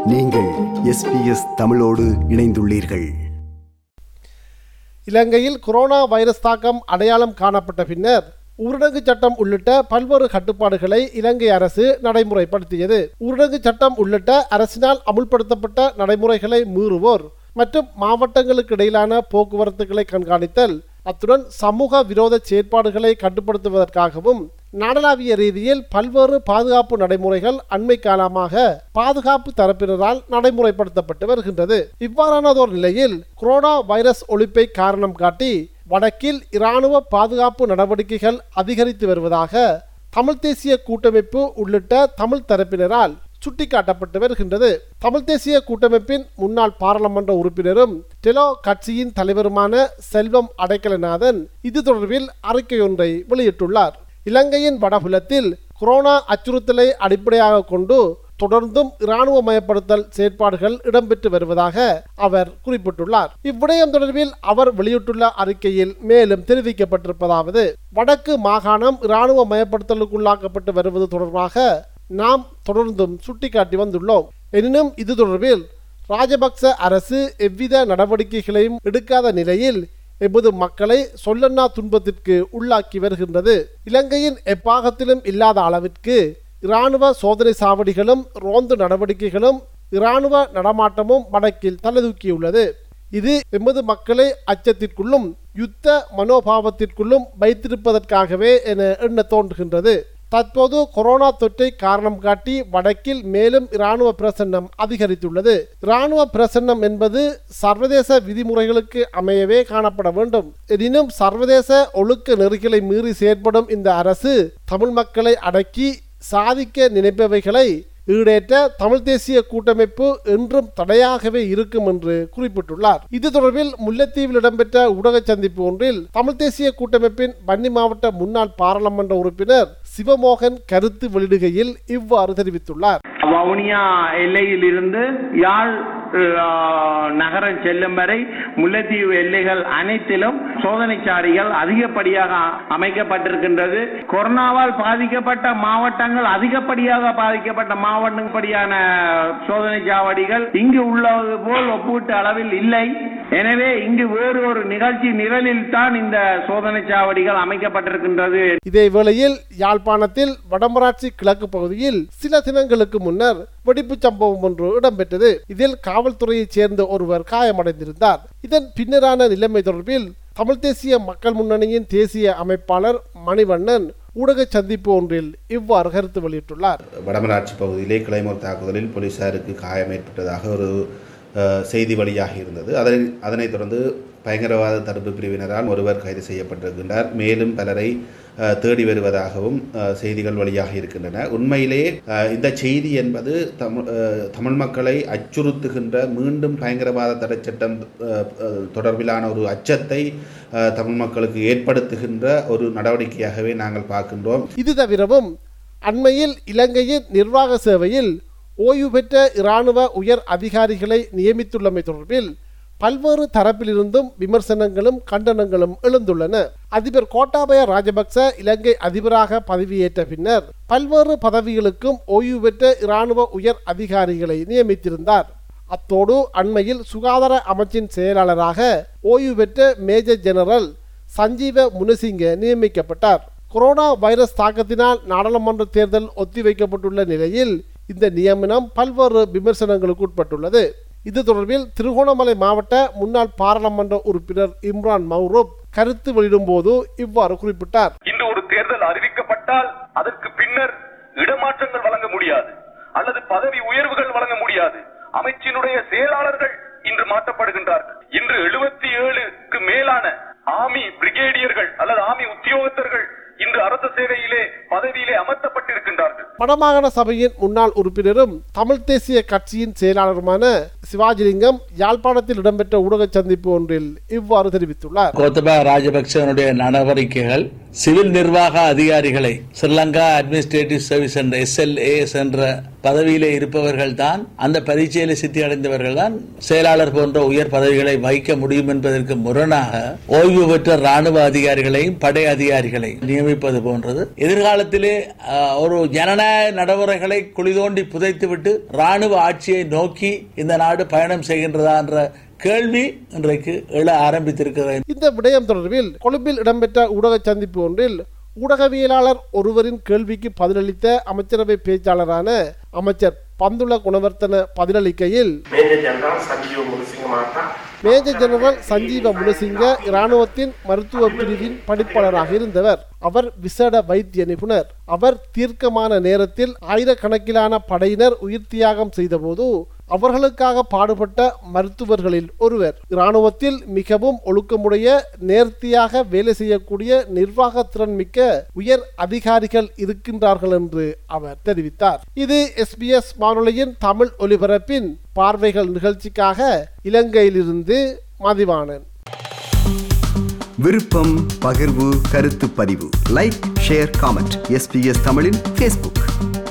நீங்கள் எஸ்பிஎஸ் தமிழோடு இணைந்துள்ளீர்கள் இலங்கையில் கொரோனா வைரஸ் தாக்கம் அடையாளம் காணப்பட்ட பின்னர் ஊரடங்கு சட்டம் உள்ளிட்ட பல்வேறு கட்டுப்பாடுகளை இலங்கை அரசு நடைமுறைப்படுத்தியது ஊரடங்கு சட்டம் உள்ளிட்ட அரசினால் அமுல்படுத்தப்பட்ட நடைமுறைகளை மீறுவோர் மற்றும் மாவட்டங்களுக்கு இடையிலான போக்குவரத்துகளை கண்காணித்தல் அத்துடன் சமூக விரோத செயற்பாடுகளை கட்டுப்படுத்துவதற்காகவும் நாடளாவிய ரீதியில் பல்வேறு பாதுகாப்பு நடைமுறைகள் அண்மை காலமாக பாதுகாப்பு தரப்பினரால் நடைமுறைப்படுத்தப்பட்டு வருகின்றது இவ்வாறானதோர் நிலையில் கொரோனா வைரஸ் ஒழிப்பை காரணம் காட்டி வடக்கில் இராணுவ பாதுகாப்பு நடவடிக்கைகள் அதிகரித்து வருவதாக தமிழ் தேசிய கூட்டமைப்பு உள்ளிட்ட தமிழ் தரப்பினரால் சுட்டிக்காட்டப்பட்டு வருகின்றது தமிழ் தேசிய கூட்டமைப்பின் முன்னாள் பாராளுமன்ற உறுப்பினரும் டெலோ கட்சியின் தலைவருமான செல்வம் அடைக்கலநாதன் இது தொடர்பில் அறிக்கையொன்றை வெளியிட்டுள்ளார் இலங்கையின் வடபுலத்தில் கொரோனா அச்சுறுத்தலை அடிப்படையாக கொண்டு தொடர்ந்தும் இராணுவமயப்படுத்தல் செயற்பாடுகள் இடம்பெற்று வருவதாக அவர் குறிப்பிட்டுள்ளார் இவ்விடயம் தொடர்பில் அவர் வெளியிட்டுள்ள அறிக்கையில் மேலும் தெரிவிக்கப்பட்டிருப்பதாவது வடக்கு மாகாணம் இராணுவமயப்படுத்தலுக்குள்ளாக்கப்பட்டு வருவது தொடர்பாக நாம் தொடர்ந்தும் சுட்டிக்காட்டி வந்துள்ளோம் எனினும் இது தொடர்பில் ராஜபக்ச அரசு எவ்வித நடவடிக்கைகளையும் எடுக்காத நிலையில் எமது மக்களை சொல்லன்னா துன்பத்திற்கு உள்ளாக்கி வருகின்றது இலங்கையின் எப்பாகத்திலும் இல்லாத அளவிற்கு இராணுவ சோதனை சாவடிகளும் ரோந்து நடவடிக்கைகளும் இராணுவ நடமாட்டமும் வடக்கில் தலைதூக்கியுள்ளது இது எமது மக்களை அச்சத்திற்குள்ளும் யுத்த மனோபாவத்திற்குள்ளும் வைத்திருப்பதற்காகவே என எண்ண தோன்றுகின்றது தற்போது கொரோனா தொற்றை காரணம் காட்டி வடக்கில் மேலும் இராணுவ பிரசன்னம் அதிகரித்துள்ளது இராணுவ பிரசன்னம் என்பது சர்வதேச விதிமுறைகளுக்கு அமையவே காணப்பட வேண்டும் எனினும் சர்வதேச ஒழுக்க நெறிகளை மீறி செயற்படும் இந்த அரசு தமிழ் மக்களை அடக்கி சாதிக்க நினைப்பவைகளை ஈடேற்ற தமிழ் தேசிய கூட்டமைப்பு என்றும் தடையாகவே இருக்கும் என்று குறிப்பிட்டுள்ளார் இது தொடர்பில் முல்லைத்தீவில் இடம்பெற்ற ஊடக சந்திப்பு ஒன்றில் தமிழ் தேசிய கூட்டமைப்பின் வன்னி மாவட்ட முன்னாள் பாராளுமன்ற உறுப்பினர் சிவமோகன் கருத்து வெளியிடுகையில் இவ்வாறு தெரிவித்துள்ளார் வவுனியா எல்லையில் இருந்து யாழ் அஹ், நகரம் செல்லும் வரை முல்லைத்தீவு எல்லைகள் அனைத்திலும் சோதனை சாவடிகள் அதிகப்படியாக அமைக்கப்பட்டிருக்கின்றது கொரோனாவால் பாதிக்கப்பட்ட மாவட்டங்கள் அதிகப்படியாக பாதிக்கப்பட்ட மாவட்டப்படியான சோதனை சாவடிகள் இங்கு உள்ளது போல் ஒப்பீட்டு அளவில் இல்லை எனவே இங்கு வேறு ஒரு நிகழ்ச்சி நிரலில் தான் இந்த சோதனை சாவடிகள் அமைக்கப்பட்டிருக்கின்றது இதே வேளையில் யாழ்ப்பாணத்தில் வடமராட்சி கிழக்கு பகுதியில் சில தினங்களுக்கு முன்னர் வெடிப்புச் சம்பவம் ஒன்று இடம்பெற்றது இதில் காவல்துறையைச் சேர்ந்த ஒருவர் காயமடைந்திருந்தார் இதன் பின்னரான நிலைமை தொடர்பில் தமிழ் தேசிய மக்கள் முன்னணியின் தேசிய அமைப்பாளர் மணிவண்ணன் ஊடக சந்திப்பு ஒன்றில் இவ்வாறு கருத்து வெளியிட்டுள்ளார் வடமராட்சி பகுதியிலே கிளைமோர் தாக்குதலில் போலீசாருக்கு காயம் ஏற்பட்டதாக ஒரு அஹ், செய்தி வழியாகி இருந்தது அதனை அதனைத் தொடர்ந்து பயங்கரவாத தடுப்பு பிரிவினரால் ஒருவர் கைது செய்யப்பட்டிருக்கின்றார் மேலும் பலரை அஹ், தேடி வருவதாகவும் அஹ், செய்திகள் வழியாக இருக்கின்றன உண்மையிலே அஹ், இந்த செய்தி என்பது தமிழ் அஹ், தமிழ் மக்களை அச்சுறுத்துகின்ற மீண்டும் பயங்கரவாத தடை சட்டம் அஹ், அஹ், தொடர்பிலான ஒரு அச்சத்தை அஹ், தமிழ் மக்களுக்கு ஏற்படுத்துகின்ற ஒரு நடவடிக்கையாகவே நாங்கள் பார்க்கின்றோம் இது தவிரவும் அண்மையில் இலங்கையின் நிர்வாக சேவையில் ஓய்வு பெற்ற இராணுவ உயர் அதிகாரிகளை நியமித்துள்ளமை தொடர்பில் பல்வேறு தரப்பிலிருந்தும் விமர்சனங்களும் கண்டனங்களும் எழுந்துள்ளன அதிபர் கோட்டாபய ராஜபக்ச இலங்கை அதிபராக பதவியேற்ற பின்னர் பல்வேறு பதவிகளுக்கும் ஓய்வு பெற்ற இராணுவ உயர் அதிகாரிகளை நியமித்திருந்தார் அத்தோடு அண்மையில் சுகாதார அமைச்சின் செயலாளராக ஓய்வு பெற்ற மேஜர் ஜெனரல் சஞ்சீவ முனசிங்க நியமிக்கப்பட்டார் கொரோனா வைரஸ் தாக்கத்தினால் நாடாளுமன்ற தேர்தல் ஒத்திவைக்கப்பட்டுள்ள நிலையில் இந்த நியமனம் பல்வேறு விமர்சனங்களுக்கு உட்பட்டுள்ளது இது தொடர்பில் திருகோணமலை மாவட்ட முன்னாள் பாராளுமன்ற உறுப்பினர் இம்ரான் மௌரூப் கருத்து வெளியிடும்போது இவ்வாறு குறிப்பிட்டார் இன்று ஒரு தேர்தல் அறிவிக்கப்பட்டால் அதற்கு பின்னர் இடமாற்றங்கள் வழங்க முடியாது அல்லது பதவி உயர்வுகள் வழங்க முடியாது அமைச்சினுடைய செயலாளர்கள் இன்று மாற்றப்படுகின்றார்கள் இன்று எழுபத்தி ஏழுக்கு மேலான ஆமி பிரிகேடியர்கள் அல்லது ஆமி உத்தியோகத்தர்கள் இன்று அரசு சேவையிலே பதவியிலே அமர்த்தப்பட்டிருக்கின்றார்கள் வடமாகாண சபையின் முன்னாள் உறுப்பினரும் தமிழ் தேசிய கட்சியின் செயலாளருமான சிவாஜிலிங்கம் யாழ்ப்பாணத்தில் இடம்பெற்ற ஊடக சந்திப்பு ஒன்றில் இவ்வாறு தெரிவித்துள்ளார் கோத்தபா ராஜபக்சவனுடைய நடவடிக்கைகள் சிவில் நிர்வாக அதிகாரிகளை ஸ்ரீலங்கா அட்மினிஸ்ட்ரேட்டிவ் சர்வீஸ் என்ற எஸ்எல்ஏஎஸ் என்ற பதவியிலே இருப்பவர்கள் தான் அந்த பரீட்சையில சித்தி அடைந்தவர்கள் தான் செயலாளர் போன்ற உயர் பதவிகளை வகிக்க முடியும் என்பதற்கு முரணாக ஓய்வு பெற்ற ராணுவ அதிகாரிகளையும் படை அதிகாரிகளையும் நியமிப்பது போன்றது எதிர்காலத்திலே அஹ், ஒரு ஜனநாயக நடைமுறைகளை குளிதோண்டி புதைத்துவிட்டு ராணுவ ஆட்சியை நோக்கி இந்த நாடு பயணம் செய்கின்றதா என்ற கேள்வி இன்றைக்கு எழ ஆரம்பித்திருக்கிறது இந்த விடயம் தொடர்பில் கொழும்பில் இடம்பெற்ற ஊடக சந்திப்பு ஒன்றில் ஊடகவியலாளர் ஒருவரின் கேள்விக்கு பதிலளித்த அமைச்சரவை பேச்சாளரான அமைச்சர் பந்துல குணவர்த்தன பதிலளிக்கையில் මේජර් ජනරල් සංජීව මුණසිංහ මහතා மேஜர் ஜெனரல் சஞ்சீவ முனுசிங்க இராணுவத்தின் மருத்துவ பிரிவின் படிப்பாளராக இருந்தவர் அவர் விசேட வைத்திய நிபுணர் அவர் தீர்க்கமான நேரத்தில் ஆயிரக்கணக்கிலான படையினர் உயிர் தியாகம் செய்தபோது அவர்களுக்காக பாடுபட்ட மருத்துவர்களில் ஒருவர் இராணுவத்தில் மிகவும் ஒழுக்கமுடைய நேர்த்தியாக வேலை செய்யக்கூடிய நிர்வாக திறன் மிக்க உயர் அதிகாரிகள் இருக்கின்றார்கள் என்று அவர் தெரிவித்தார் இது எஸ்பிஎஸ் வானொலியின் தமிழ் ஒலிபரப்பின் பார்வைகள் நிகழ்ச்சிக்காக இலங்கையிலிருந்து மதிவாணன் விருப்பம் பகிர்வு கருத்து பதிவு லைக் ஷேர் காமெண்ட் எஸ்பிஎஸ் தமிழின் ஃபேஸ்புக்